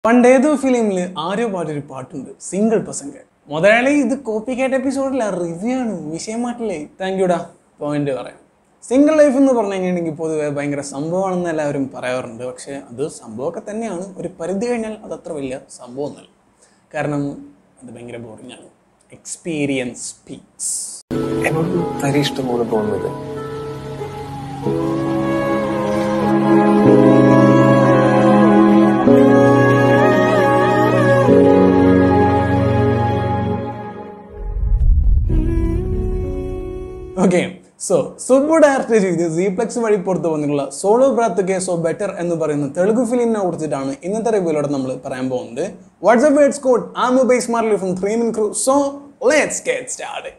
പണ്ടേതോ ഫിലിമിൽ ആരോ പാട്ടൊരു പാട്ടുണ്ട് സിംഗിൾ പസംഗ മുതലാളി ഇത് കോപ്പി കേട്ട് എപ്പിസോഡില്ല റിവ്യൂ ആണ് വിഷയമായിട്ടില്ലേ താങ്ക് യുടാ പോയിന്റ് പറയാം സിംഗിൾ ലൈഫ് എന്ന് പറഞ്ഞു കഴിഞ്ഞിട്ടുണ്ടെങ്കിൽ പൊതുവെ ഭയങ്കര സംഭവമാണെന്ന് എല്ലാവരും പറയാറുണ്ട് പക്ഷേ അത് സംഭവമൊക്കെ തന്നെയാണ് ഒരു പരിധി കഴിഞ്ഞാൽ അത് അത്ര വലിയ സംഭവമൊന്നുമല്ല കാരണം അത് ഭയങ്കര ബോറിംഗ് ആണ് എക്സ്പീരിയൻസ് സ്പീക്സ് എന്നോട് തരി ഇഷ്ടംപോലെ തോന്നുന്നത് ഓക്കെ സോ സുബു ഡയറക്ട് ചെയ്ത് സീപ്ലെക്സ് വഴി പുറത്തു വന്നിട്ടുള്ള സോളോ ബ്രാത്ത് കെ സോ ബെറ്റർ എന്ന് പറയുന്ന തെലുഗു ഫിലിമിനെ കുറിച്ചിട്ടാണ് ഇന്നത്തെ റിവ്യൂലോടെ നമ്മൾ പറയാൻ പോകുന്നത് വാട്സ്ആപ്പ് വേർഡ്സ് കോഡ് ആ mobile smart from three min crew so let's get start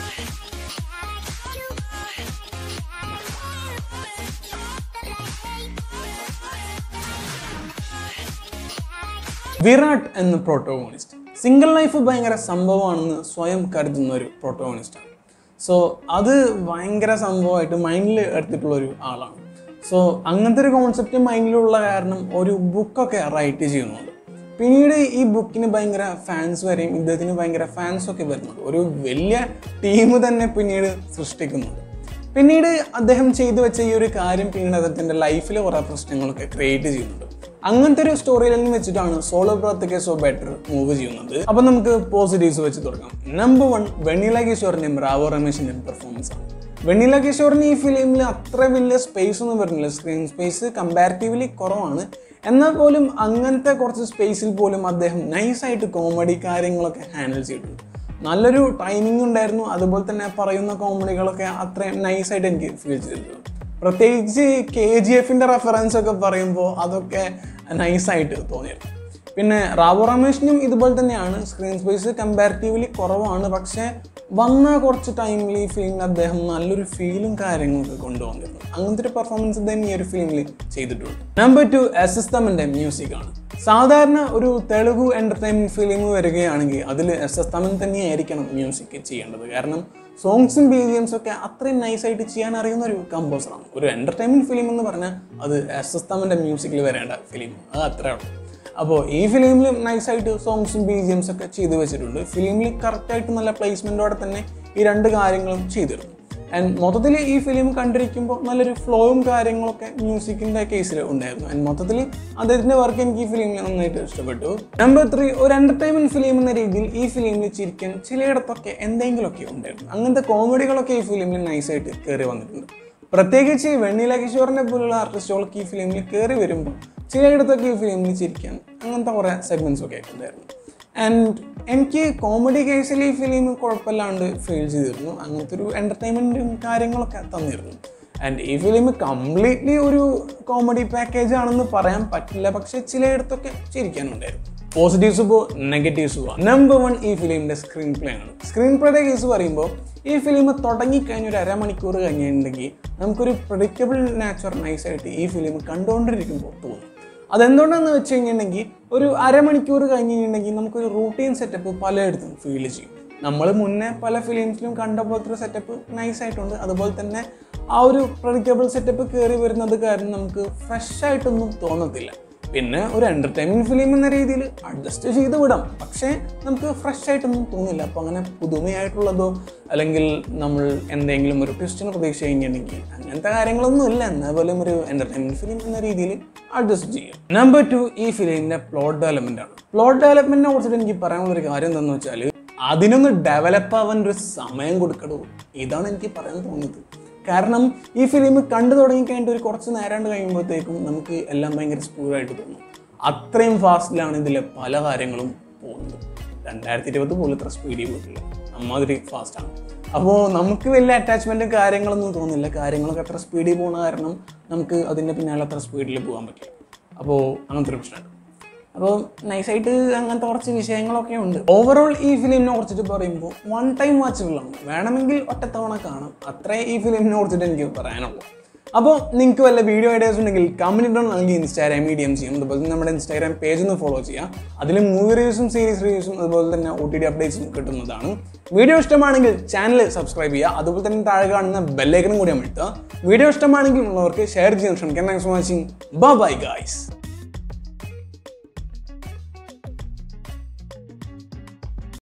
Virat എന്ന പ്രോട്ടോഗോണിസ്റ്റ് സിംഗിൾ ലൈഫ് ഭയങ്കര സംഭവമാണെന്ന് സ്വയം കരുതുന്ന ഒരു പ്രോട്ടോഗോണിസ്റ്റാണ് സോ അത് ഭയങ്കര സംഭവമായിട്ട് മൈൻഡിൽ എടുത്തിട്ടുള്ള ഒരു ആളാണ് സോ അങ്ങനത്തെ ഒരു കോൺസെപ്റ്റ് മൈൻഡിലുള്ള കാരണം ഒരു ബുക്കൊക്കെ റൈറ്റ് ചെയ്യുന്നുണ്ട് പിന്നീട് ഈ ബുക്കിന് ഭയങ്കര ഫാൻസ് വരെയും ഇദ്ദേഹത്തിന് ഭയങ്കര ഫാൻസ് ഒക്കെ വരുന്നുണ്ട് ഒരു വലിയ ടീം തന്നെ പിന്നീട് സൃഷ്ടിക്കുന്നുണ്ട് പിന്നീട് അദ്ദേഹം ചെയ്തു വെച്ച ഈ ഒരു കാര്യം പിന്നീട് അദ്ദേഹത്തിന്റെ ലൈഫിൽ കുറേ പ്രശ്നങ്ങളൊക്കെ ക്രിയേറ്റ് ചെയ്യുന്നുണ്ട് അങ്ങനത്തെ ഒരു സ്റ്റോറി ലൈൻ വെച്ചിട്ടാണ് സോളോ ബ്രാത്ത് സോ ബെറ്റർ മൂവ് ചെയ്യുന്നത് അപ്പൊ നമുക്ക് പോസിറ്റീവ്സ് വെച്ച് തുടങ്ങാം നമ്പർ വൺ വെണ്ണില കിഷോറിന്റെയും റാവോ രമേശിന്റെയും പെർഫോമൻസ് ആണ് വെണ്ണില കിഷോറിന് ഈ ഫിലിമിൽ അത്ര വലിയ സ്പേസ് ഒന്നും വരുന്നില്ല സ്ക്രീൻ സ്പേസ് കമ്പാരിറ്റീവ്ലി കുറവാണ് എന്നാൽ പോലും അങ്ങനത്തെ കുറച്ച് സ്പേസിൽ പോലും അദ്ദേഹം നൈസായിട്ട് കോമഡി കാര്യങ്ങളൊക്കെ ഹാൻഡിൽ ചെയ്തിട്ടുണ്ട് നല്ലൊരു ടൈമിംഗ് ഉണ്ടായിരുന്നു അതുപോലെ തന്നെ പറയുന്ന കോമഡികളൊക്കെ അത്രയും നൈസായിട്ട് എനിക്ക് ഫീൽ ചെയ്തിട്ടുണ്ട് പ്രത്യേകിച്ച് കെ ജി എഫിൻ്റെ റെഫറൻസ് ഒക്കെ പറയുമ്പോൾ അതൊക്കെ നൈസായിട്ട് തോന്നിയിരുന്നു പിന്നെ റാവു രമേഷിനും ഇതുപോലെ തന്നെയാണ് സ്ക്രീൻ സ്പേസ് കമ്പാരിറ്റീവ്ലി കുറവാണ് പക്ഷേ വന്ന കുറച്ച് ടൈമിൽ ഈ ഫിലിമിൽ അദ്ദേഹം നല്ലൊരു ഫീലും കാര്യങ്ങളൊക്കെ കൊണ്ടുവന്നിരുന്നു അങ്ങനത്തെ ഒരു പെർഫോമൻസ് അദ്ദേഹം ഈ ഒരു ഫിലിമിൽ ചെയ്തിട്ടുണ്ട് നമ്പർ ടു എസ് എസ് തമിൻ്റെ മ്യൂസിക് ആണ് സാധാരണ ഒരു തെലുഗു എൻ്റർടൈൻമെൻറ്റ് ഫിലിം വരികയാണെങ്കിൽ അതിൽ എസ് എസ് തമൻ തന്നെയായിരിക്കണം മ്യൂസിക് ചെയ്യേണ്ടത് കാരണം സോങ്സും ബി ജി എംസും ഒക്കെ അത്രയും നൈസായിട്ട് ചെയ്യാൻ അറിയുന്ന ഒരു കമ്പോസറാണ് ഒരു എൻ്റർടൈൻമെൻറ്റ് ഫിലിം എന്ന് പറഞ്ഞാൽ അത് എസ് എസ് തമൻ്റെ മ്യൂസിക്കിൽ വരേണ്ട ഫിലിം അത് അത്രേ ഉള്ളൂ അപ്പോൾ ഈ ഫിലിമിൽ നൈസായിട്ട് സോങ്സും ബി ജി എംസ് ഒക്കെ ചെയ്തു വെച്ചിട്ടുണ്ട് ഫിലിമിൽ കറക്റ്റായിട്ട് നല്ല പ്ലേസ്മെൻറ്റോടെ തന്നെ ഈ രണ്ട് കാര്യങ്ങളും ചെയ്തിരുന്നു ആൻഡ് മൊത്തത്തിൽ ഈ ഫിലിം കണ്ടിരിക്കുമ്പോൾ നല്ലൊരു ഫ്ലോയും കാര്യങ്ങളൊക്കെ മ്യൂസിക്കിൻ്റെ കേസിൽ ഉണ്ടായിരുന്നു ആൻഡ് മൊത്തത്തിൽ അദ്ദേഹത്തിൻ്റെ വർക്ക് എനിക്ക് ഈ ഫിലിമിൽ നന്നായിട്ട് ഇഷ്ടപ്പെട്ടു നമ്പർ ത്രീ ഒരു എൻ്റർടൈൻമെൻറ്റ് ഫിലിം എന്ന രീതിയിൽ ഈ ഫിലിമിൽ ചിരിക്കാൻ ചിലയിടത്തൊക്കെ എന്തെങ്കിലുമൊക്കെ ഉണ്ടായിരുന്നു അങ്ങനത്തെ കോമഡികളൊക്കെ ഈ ഫിലിമിൽ നൈസായിട്ട് കയറി വന്നിട്ടുണ്ട് പ്രത്യേകിച്ച് വെണ്ണില കിഷോറിനെ പോലുള്ള ആർട്ടിസ്റ്റുകൾക്ക് ഈ ഫിലിമിൽ കയറി വരുമ്പോൾ ചിലയിടത്തൊക്കെ ഈ ഫിലിമിൽ ചിരിക്കാൻ അങ്ങനത്തെ കുറേ സെഗ്മെൻറ്റ്സ് ഒക്കെ ഉണ്ടായിരുന്നു ആൻഡ് എനിക്ക് കോമഡി കേസിൽ ഈ ഫിലിം കുഴപ്പമില്ലാണ്ട് ഫീൽ ചെയ്തിരുന്നു അങ്ങനത്തെ ഒരു എൻ്റർടൈൻമെൻറ്റും കാര്യങ്ങളൊക്കെ തന്നിരുന്നു ആൻഡ് ഈ ഫിലിം കംപ്ലീറ്റ്ലി ഒരു കോമഡി പാക്കേജ് ആണെന്ന് പറയാൻ പറ്റില്ല പക്ഷെ ചിലയിടത്തൊക്കെ ചിരിക്കാനുണ്ടായിരുന്നു പോസിറ്റീവ്സ് ഇപ്പോൾ നെഗറ്റീവ്സ് പോവാം നമ്പർ വൺ ഈ ഫിലിമിൻ്റെ സ്ക്രീൻ പ്ലേ ആണ് സ്ക്രീൻ പ്ലേയുടെ കേസ് പറയുമ്പോൾ ഈ ഫിലിം തുടങ്ങിക്കഴിഞ്ഞ ഒരു അരമണിക്കൂർ കഴിഞ്ഞിട്ടുണ്ടെങ്കിൽ നമുക്കൊരു പ്രഡിക്റ്റബിൾ നാച്ചുർ നൈസായിട്ട് ഈ ഫിലിം കണ്ടുകൊണ്ടിരിക്കുമ്പോൾ തോന്നും അതെന്തുകൊണ്ടാണെന്ന് വെച്ച് കഴിഞ്ഞിട്ടുണ്ടെങ്കിൽ ഒരു അരമണിക്കൂർ കഴിഞ്ഞിട്ടുണ്ടെങ്കിൽ നമുക്കൊരു റൂട്ടീൻ സെറ്റപ്പ് പലയിടത്തും ഫീൽ ചെയ്യും നമ്മൾ മുന്നേ പല ഫിലിംസിലും കണ്ട പോലത്തെ ഒരു സെറ്റപ്പ് നൈസ് ആയിട്ടുണ്ട് അതുപോലെ തന്നെ ആ ഒരു പ്രഡിക്റ്റബിൾ സെറ്റപ്പ് കയറി വരുന്നത് കാരണം നമുക്ക് ഫ്രഷ് ആയിട്ടൊന്നും തോന്നത്തില്ല പിന്നെ ഒരു എൻ്റർടൈൻമെൻറ്റ് ഫിലിം എന്ന രീതിയിൽ അഡ്ജസ്റ്റ് ചെയ്ത് വിടാം പക്ഷേ നമുക്ക് ഫ്രഷ് ആയിട്ടൊന്നും തോന്നില്ല അപ്പോൾ അങ്ങനെ പുതുമയായിട്ടുള്ളതോ അല്ലെങ്കിൽ നമ്മൾ എന്തെങ്കിലും ഒരു ട്വിസ്റ്റിന് പ്രതീക്ഷ കഴിഞ്ഞിട്ടുണ്ടെങ്കിൽ അങ്ങനത്തെ കാര്യങ്ങളൊന്നും ഇല്ല എന്നാൽ പോലും ഒരു എൻ്റർടൈൻമെൻറ്റ് ഫിലിം എന്ന രീതിയിൽ അഡ്ജസ്റ്റ് ചെയ്യും നമ്പർ ടു ഈ ഫിലിമിൻ്റെ പ്ലോട്ട് ഡെവലപ്മെൻ്റ് ആണ് പ്ലോട്ട് ഡെവലപ്മെൻറ്റിനെ കുറിച്ചിട്ട് എനിക്ക് പറയാനുള്ള ഒരു കാര്യം എന്താണെന്ന് വെച്ചാൽ അതിനൊന്ന് ഡെവലപ്പ് ആവാൻ ഒരു സമയം കൊടുക്കണോ ഇതാണ് എനിക്ക് പറയാൻ തോന്നിയത് കാരണം ഈ ഫിലിം കണ്ടു തുടങ്ങിക്കഴിഞ്ഞിട്ട് ഒരു കുറച്ച് നേരാണ്ട് കഴിയുമ്പോഴത്തേക്കും നമുക്ക് എല്ലാം ഭയങ്കര സ്പൂഡായിട്ട് തോന്നും അത്രയും ഫാസ്റ്റിലാണ് ഇതിലെ പല കാര്യങ്ങളും പോകുന്നത് രണ്ടായിരത്തി ഇരുപത് പോലും ഇത്ര സ്പീഡിൽ പോയിട്ടില്ല അമ്മാതിരി ഫാസ്റ്റാണ് അപ്പോൾ നമുക്ക് വലിയ അറ്റാച്ച്മെൻറ്റും കാര്യങ്ങളൊന്നും തോന്നില്ല കാര്യങ്ങളൊക്കെ അത്ര സ്പീഡിൽ പോകുന്ന കാരണം നമുക്ക് അതിൻ്റെ പിന്നാലെ അത്ര സ്പീഡിൽ പോകാൻ പറ്റില്ല അപ്പോൾ അങ്ങനത്തെ ഒരു പ്രശ്നമുണ്ട് അപ്പോൾ നൈസായിട്ട് അങ്ങനത്തെ കുറച്ച് വിഷയങ്ങളൊക്കെ ഉണ്ട് ഓവറോൾ ഈ ഫിലിമിനെ കുറിച്ചിട്ട് പറയുമ്പോൾ വൺ ടൈം വാച്ചബിളാണ് വേണമെങ്കിൽ ഒറ്റത്തവണ കാണാം അത്രേ ഈ ഫിലിമിനെ കുറിച്ചിട്ട് എനിക്ക് പറയാനുള്ളൂ അപ്പോൾ നിങ്ങൾക്ക് വല്ല വീഡിയോ ഐഡിയാസ് ഉണ്ടെങ്കിൽ കമൻറ്റ് ഇടണം അല്ലെങ്കിൽ ഇൻസ്റ്റാഗ്രാം മീഡിയം ചെയ്യും അതുപോലെ തന്നെ നമ്മുടെ ഇൻസ്റ്റാഗ്രാം പേജ് ഒന്ന് ഫോളോ ചെയ്യാം അതിൽ മൂവി റിവ്യൂസും സീരീസ് റിവ്യൂസും അതുപോലെ തന്നെ ഒ ടി ഡി അപ്ഡേറ്റ്സും കിട്ടുന്നതാണ് വീഡിയോ ഇഷ്ടമാണെങ്കിൽ ചാനൽ സബ്സ്ക്രൈബ് ചെയ്യുക അതുപോലെ തന്നെ താഴെ കാണുന്ന ബെല്ലൈക്കനും കൂടി അമഴ്ത്തുക വീഡിയോ ഇഷ്ടമാണെങ്കിൽ ഉള്ളവർക്ക് ഷെയർ ചെയ്യാൻ ശ്രമിക്കാം thanks for watching bye guys